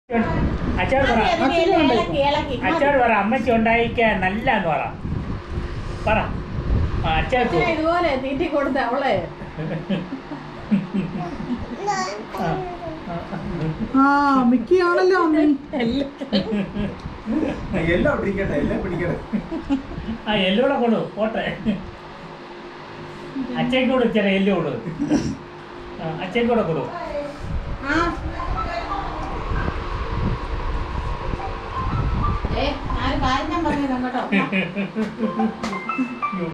അച്ചാട് പറ അതിനെ ഇളക്കി ഇളക്കി അച്ചാട് പറ അമ്മച്ചി ഉണ്ടായിക്കാൻ നല്ല എന്ന് പറ പറ ആ, അച്ചാക്ക് ഞാൻ ഇതുപോലെ തീറ്റി കൊടുത്ത അവളെ ആ മിക്കിയാണല്ലോ അമ്മി എല്ലാം പിടിക്കട്ടെ എല്ലാം പിടിക്കട്ടെ ആ എല്ലൂടെ കൊടു പോട്ടെ അച്ചയ്ക്ക് കൊടു ഇച്ചിരി എല്ലു കൊടു ആ, അച്ചയ്ക്ക് കൂടെ കൊടു ആ ഏ ഞാൻ കാര്യം ഞാൻ പറഞ്ഞു കേട്ടോ